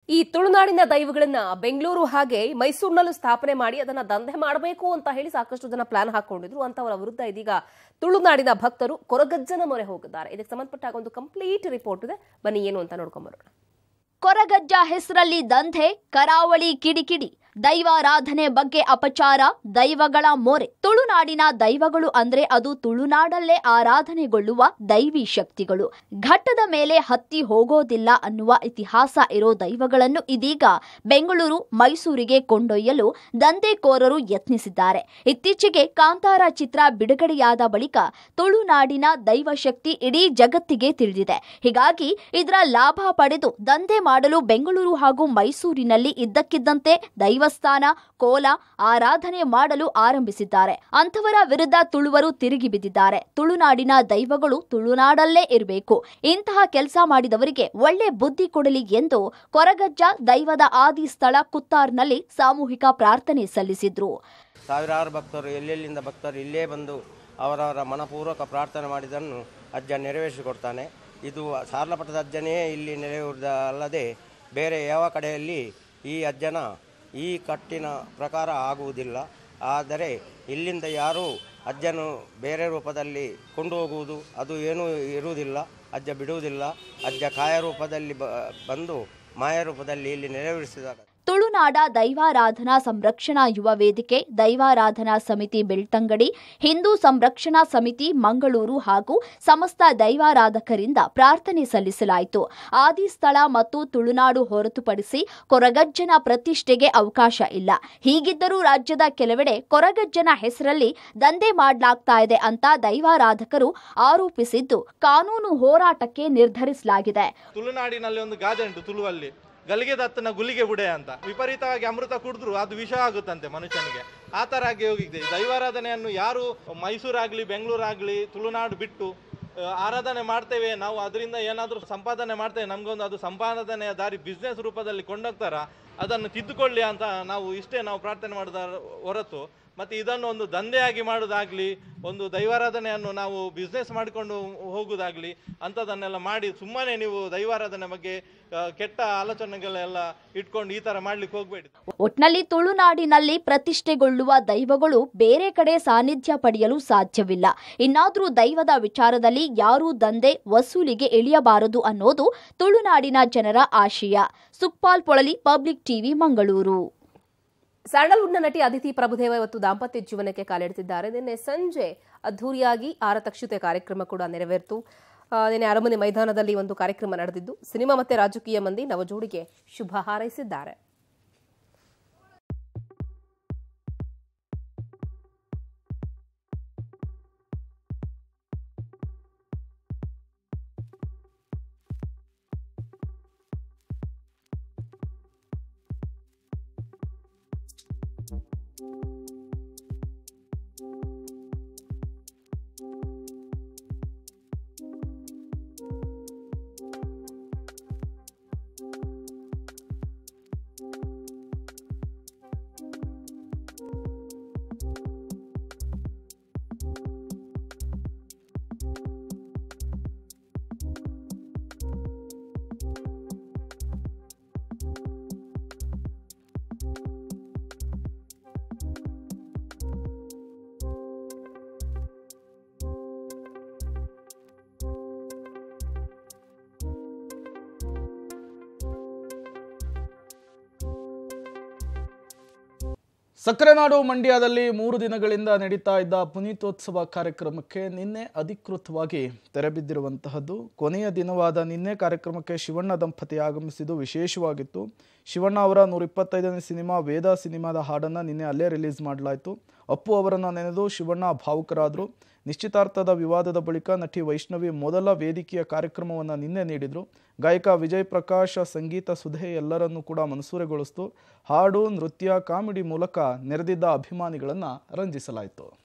ಈ ತುಳುನಾಡಿನ ದೈವಗಳನ್ನ ಬೆಂಗಳೂರು ಹಾಗೆ ಮೈಸೂರಿನಲ್ಲೂ ಸ್ಥಾಪನೆ ಮಾಡಿ ಅದನ್ನ ದಂಧೆ ಮಾಡಬೇಕು ಅಂತ ಹೇಳಿ ಸಾಕಷ್ಟು ಜನ ಪ್ಲಾನ್ ಹಾಕೊಂಡಿದ್ರು ಅಂತವರ ವಿರುದ್ಧ ಇದೀಗ ತುಳುನಾಡಿನ ಭಕ್ತರು ಕೊರಗಜ್ಜನ ಮೊರೆ ಹೋಗಿದ್ದಾರೆ ಇದಕ್ಕೆ ಸಂಬಂಧಪಟ್ಟಾಗ ಒಂದು ಕಂಪ್ಲೀಟ್ ರಿಪೋರ್ಟ್ ಇದೆ ಬನ್ನಿ ಏನು ಅಂತ ನೋಡ್ಕೊಂಬರೋಣ ಕೊರಗಜ್ಜ ಹೆಸರಲ್ಲಿ ದಂಧೆ ಕರಾವಳಿ ಕಿಡಿಕಿಡಿ ದೈವಾರಾಧನೆ ಬಗ್ಗೆ ಅಪಚಾರ ದೈವಗಳ ಮೊರೆ ತುಳುನಾಡಿನ ದೈವಗಳು ಅಂದ್ರೆ ಅದು ತುಳುನಾಡಲ್ಲೇ ಆರಾಧನೆಗೊಳ್ಳುವ ದೈವಿ ಶಕ್ತಿಗಳು ಘಟ್ಟದ ಮೇಲೆ ಹತ್ತಿ ಹೋಗೋದಿಲ್ಲ ಅನ್ನುವ ಇತಿಹಾಸ ಇರೋ ದೈವಗಳನ್ನು ಇದೀಗ ಬೆಂಗಳೂರು ಮೈಸೂರಿಗೆ ಕೊಂಡೊಯ್ಯಲು ದಂಧೆಕೋರರು ಯತ್ನಿಸಿದ್ದಾರೆ ಇತ್ತೀಚೆಗೆ ಕಾಂತಾರ ಚಿತ್ರ ಬಿಡುಗಡೆಯಾದ ಬಳಿಕ ತುಳುನಾಡಿನ ದೈವಶಕ್ತಿ ಇಡೀ ಜಗತ್ತಿಗೆ ತಿಳಿದಿದೆ ಹೀಗಾಗಿ ಇದರ ಲಾಭ ಪಡೆದು ದಂಧೆ ಮಾಡಲು ಬೆಂಗಳೂರು ಹಾಗೂ ಮೈಸೂರಿನಲ್ಲಿ ಇದ್ದಕ್ಕಿದ್ದಂತೆ ದೈವಸ್ಥಾನ ಕೋಲ ಆರಾಧನೆ ಮಾಡಲು ಆರಂಭಿಸಿದ್ದಾರೆ ಅಂಥವರ ವಿರುದ್ಧ ತುಳುವರು ತಿರುಗಿ ಬಿದ್ದಿದ್ದಾರೆ ತುಳುನಾಡಿನ ದೈವಗಳು ತುಳುನಾಡಲ್ಲೇ ಇರಬೇಕು ಇಂತಹ ಕೆಲಸ ಮಾಡಿದವರಿಗೆ ಒಳ್ಳೆ ಬುದ್ಧಿ ಕೊಡಲಿ ಎಂದು ಕೊರಗಜ್ಜ ದೈವದ ಆದಿ ಸ್ಥಳ ಕುತ್ತಾರ್ನಲ್ಲಿ ಸಾಮೂಹಿಕ ಪ್ರಾರ್ಥನೆ ಸಲ್ಲಿಸಿದ್ರು ಸಾವಿರಾರು ಭಕ್ತರು ಎಲ್ಲೆಲ್ಲಿಂದ ಭಕ್ತರು ಇಲ್ಲೇ ಬಂದು ಅವರವರ ಮನಪೂರ್ವಕ ಪ್ರಾರ್ಥನೆ ಮಾಡಿದ್ದನ್ನು ಅಜ್ಜ ನೆರವೇರಿಸಿಕೊಡ್ತಾನೆ ಇದು ಸಾರ್ಲಪಟ್ಟದ ಅಜ್ಜನೇ ಇಲ್ಲಿ ನೆರವೇರುವುದಲ್ಲದೆ ಬೇರೆ ಯಾವ ಕಡೆಯಲ್ಲಿ ಈ ಅಜ್ಜನ ಈ ಕಟ್ಟಿನ ಪ್ರಕಾರ ಆಗುವುದಿಲ್ಲ ಆದರೆ ಇಲ್ಲಿಂದ ಯಾರೂ ಅಜ್ಜನು ಬೇರೆ ರೂಪದಲ್ಲಿ ಕೊಂಡು ಹೋಗುವುದು ಅದು ಏನೂ ಇರುವುದಿಲ್ಲ ಅಜ್ಜ ಬಿಡುವುದಿಲ್ಲ ಅಜ್ಜ ಕಾಯ ರೂಪದಲ್ಲಿ ಬ ಬಂದು ಮಾಯ ರೂಪದಲ್ಲಿ ಇಲ್ಲಿ ನೆರವೇರಿಸಿದಾಗ ತುಳುನಾಡ ದೈವಾರಾಧನಾ ಸಂರಕ್ಷಣಾ ಯುವ ವೇದಿಕೆ ದೈವಾರಾಧನಾ ಸಮಿತಿ ಬೆಳ್ತಂಗಡಿ ಹಿಂದೂ ಸಂರಕ್ಷಣಾ ಸಮಿತಿ ಮಂಗಳೂರು ಹಾಗೂ ಸಮಸ್ತ ದೈವಾರಾಧಕರಿಂದ ಪ್ರಾರ್ಥನೆ ಸಲ್ಲಿಸಲಾಯಿತು ಆದಿ ಸ್ಥಳ ಮತ್ತು ತುಳುನಾಡು ಹೊರತುಪಡಿಸಿ ಕೊರಗಜ್ಜನ ಪ್ರತಿಷ್ಠೆಗೆ ಅವಕಾಶ ಇಲ್ಲ ಹೀಗಿದ್ದರೂ ರಾಜ್ಯದ ಕೆಲವೆಡೆ ಕೊರಗಜ್ಜನ ಹೆಸರಲ್ಲಿ ದಂಧೆ ಮಾಡಲಾಗ್ತಾ ಇದೆ ಅಂತ ದೈವಾರಾಧಕರು ಆರೋಪಿಸಿದ್ದು ಕಾನೂನು ಹೋರಾಟಕ್ಕೆ ನಿರ್ಧರಿಸಲಾಗಿದೆ ತುಳುನಾಡಿನಲ್ಲಿ ಒಂದು ಗಾದೆ ಉಂಟು ತುಳುವಲ್ಲಿ ಗಲಿಗೆ ದತ್ತನ ಗುಲಿಗೆ ಬುಡೆ ಅಂತ ವಿಪರೀತವಾಗಿ ಅಮೃತ ಕುಡಿದ್ರು ಅದು ವಿಷ ಆಗುತ್ತಂತೆ ಮನುಷ್ಯನಿಗೆ ಆ ಥರ ಆಗಿ ಹೋಗಿದೆ ದೈವಾರಾಧನೆಯನ್ನು ಯಾರು ಮೈಸೂರಾಗ್ಲಿ ಬೆಂಗಳೂರಾಗ್ಲಿ ತುಳುನಾಡು ಬಿಟ್ಟು ಆ, ಆರಾಧನೆ ಮಾಡ್ತೇವೆ ನಾವು ಅದರಿಂದ ಏನಾದರೂ ಸಂಪಾದನೆ ಮಾಡ್ತೇವೆ ನಮಗೊಂದು ಅದು ಸಂಪಾದನೆಯ ದಾರಿ ಬಿಸ್ನೆಸ್ ರೂಪದಲ್ಲಿ ಕೊಂಡೋಗ್ತಾರ ಅದನ್ನು ತಿದ್ದುಕೊಳ್ಳಿ ಅಂತ ನಾವು ಇಷ್ಟೇ ನಾವು ಪ್ರಾರ್ಥನೆ ಮಾಡೋದ ಹೊರತು ಮತ್ತು ಇದನ್ನು ಒಂದು ದಂಧೆಯಾಗಿ ಮಾಡೋದಾಗ್ಲಿ ಒಂದು ದೈವಾರಾಧನೆಯನ್ನು ನಾವು ಬಿಸ್ನೆಸ್ ಮಾಡಿಕೊಂಡು ಹೋಗುವುದಾಗ್ಲಿ ಅಂಥದ್ದನ್ನೆಲ್ಲ ಮಾಡಿ ಸುಮ್ಮನೆ ನೀವು ದೈವಾರಾಧನೆ ಬಗ್ಗೆ ಆ, ಕೆಟ್ಟ ಆಲೋಚನೆಗಳೆಲ್ಲ ಇಟ್ಕೊಂಡು ಈ ಥರ ಮಾಡ್ಲಿಕ್ಕೆ ಹೋಗಬೇಡಿ ಒಟ್ನಲ್ಲಿ ತುಳುನಾಡಿನಲ್ಲಿ ಪ್ರತಿಷ್ಠೆಗೊಳ್ಳುವ ದೈವಗಳು ಬೇರೆ ಕಡೆ ಸಾನ್ನಿಧ್ಯ ಪಡೆಯಲು ಸಾಧ್ಯವಿಲ್ಲ ಇನ್ನಾದರೂ ದೈವದ ವಿಚಾರದಲ್ಲಿ ಯಾರೂ ದಂಧೆ ವಸೂಲಿಗೆ ಇಳಿಯಬಾರದು ಅನ್ನೋದು ತುಳುನಾಡಿನ ಜನರ ಆಶಯ ಸುಕ್ಪಾಲ್ ಪೊಳಲಿ ಪಬ್ಲಿಕ್ ಟಿವಿ ಮಂಗಳೂರು ಸ್ಯಾಂಡಲ್ವುಡ್ನ ನಟಿ ಅದಿತಿ ಪ್ರಭುದೇವ ಇವತ್ತು ದಾಂಪತ್ಯ ಜೀವನಕ್ಕೆ ಕಾಲಿಡ್ತಿದ್ದಾರೆ ನಿನ್ನೆ ಸಂಜೆ ಅದ್ಧೂರಿಯಾಗಿ ಆರತಕ್ಷತೆ ಕಾರ್ಯಕ್ರಮ ಕೂಡ ನೆರವೇರಿತು ಆ, ನಿನ್ನೆ ಅರಮನೆ ಮೈದಾನದಲ್ಲಿ ಒಂದು ಕಾರ್ಯಕ್ರಮ ನಡೆದಿದ್ದು ಸಿನಿಮಾ ಮತ್ತೆ ರಾಜಕೀಯ ಮಂದಿ ನವಜೋಡಿಗೆ ಶುಭ ಹಾರೈಸಿದ್ದಾರೆ ಸಕ್ಕರೆನಾಡು ಮಂಡ್ಯದಲ್ಲಿ ಮೂರು ದಿನಗಳಿಂದ ನಡೀತಾ ಇದ್ದ ಪುನೀತೋತ್ಸವ ಕಾರ್ಯಕ್ರಮಕ್ಕೆ ನಿನ್ನೆ ಅಧಿಕೃತವಾಗಿ ತೆರೆಬಿದ್ದಿರುವಂತಹದ್ದು ಕೊನೆಯ ದಿನವಾದ ನಿನ್ನೆ ಕಾರ್ಯಕ್ರಮಕ್ಕೆ ಶಿವಣ್ಣ ದಂಪತಿ ಆಗಮಿಸಿದ್ದು ವಿಶೇಷವಾಗಿತ್ತು ಶಿವಣ್ಣ ಅವರ ನೂರ ಇಪ್ಪತ್ತೈದನೇ ಸಿನಿಮಾ ವೇದ ಸಿನಿಮಾದ ಹಾಡನ್ನು ನಿನ್ನೆ ಅಲ್ಲೇ ರಿಲೀಸ್ ಮಾಡಲಾಯಿತು ಅಪ್ಪು ಅವರನ್ನು ನೆನೆದು ಶಿವಣ್ಣ ಭಾವುಕರಾದರು ನಿಶ್ಚಿತಾರ್ಥದ ವಿವಾದದ ಬಳಿಕ ನಟಿ ವೈಷ್ಣವಿ ಮೊದಲ ವೇದಿಕೆಯ ಕಾರ್ಯಕ್ರಮವನ್ನು ನಿನ್ನೆ ನೀಡಿದರು ಗಾಯಕ ವಿಜಯ್ ಪ್ರಕಾಶ್ ಸಂಗೀತ ಸುಧೆ ಎಲ್ಲರನ್ನೂ ಕೂಡ ಮನಸೂರೆಗೊಳಿಸಿತು ಹಾಡು ನೃತ್ಯ ಕಾಮಿಡಿ ಮೂಲಕ ನೆರೆದಿದ್ದ ಅಭಿಮಾನಿಗಳನ್ನು ರಂಜಿಸಲಾಯಿತು